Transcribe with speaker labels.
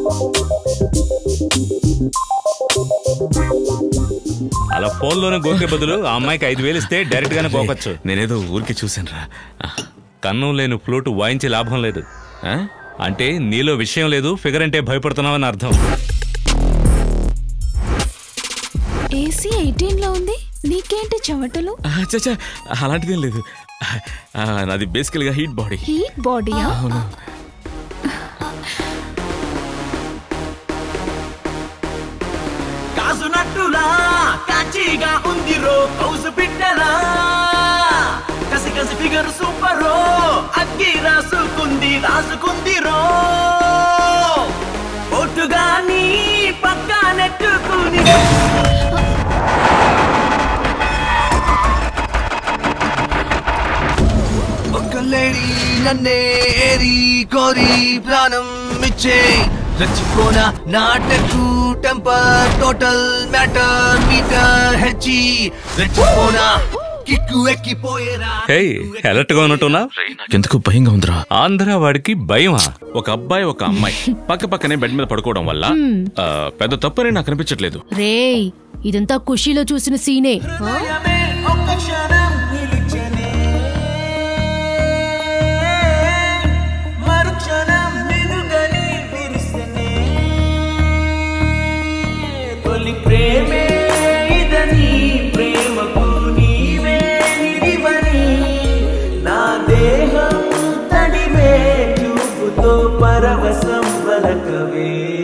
Speaker 1: అలా ఫోన్లోనే గోకే బదులు ఆ అమ్మాయికి ఐదు వేలు ఇస్తే డైరెక్ట్ గానే గోకొచ్చు
Speaker 2: నేనేదో ఊరికి చూశాను రా
Speaker 1: కన్నం లేని ఫ్లూట్ వాయించే లాభం లేదు అంటే నీలో విషయం లేదు ఫిగర్ అంటే భయపడుతున్నావని అర్థం
Speaker 3: ఏసీ ఎయిటీన్ లో ఉంది నీకేంటి చెమటలు
Speaker 2: చచ్చా అలాంటిదేం లేదు ఆ, నాది బేసికల్గా హీట్ బాడీ
Speaker 3: హీట్ బాడీయా
Speaker 2: అవును
Speaker 4: కాసునట్టులా కాచిగా ఉంది రో కౌసు బిడ్డలా కసి కసి ఫిగర్ సూపరో అగ్గి రాసుకుంది రాసుకుంది రో ఒట్టుగా నీ పక్క నెట్టుకుని
Speaker 5: ఒక లేడీ నన్నే ఏరి కోరి ప్రాణం ఇచ్చే రచ్చిపోన నాటకు టెంపర్ టోటల్ మ్యాటర్ మీటర్ హెచ్చి రచ్చిపోన కిక్కు ఎక్కిపోయేరా
Speaker 1: హే అలర్ట్ గా ఉన్నట్టున్నా
Speaker 2: ఎందుకు భయంగా ఉందిరా
Speaker 1: ఆంధ్ర వాడికి భయమా
Speaker 2: ఒక అబ్బాయి ఒక అమ్మాయి పక్క పక్కనే బెడ్ మీద పడుకోవడం వల్ల ఆ, పెద్ద తప్పని నాకు అనిపించట్లేదు
Speaker 6: రేయ్ ఇదంతా ఖుషీలో చూసిన సీనే ఆ?
Speaker 4: ఒక్క క్షణం నిలిచనే మరుక్షణం వెనుగని విరిసెనే తొలి ప్రేమే ఇదని ప్రేమకు నీవే నిడివని నా దేహం తడివే చూపుతో పరవశం వలకవే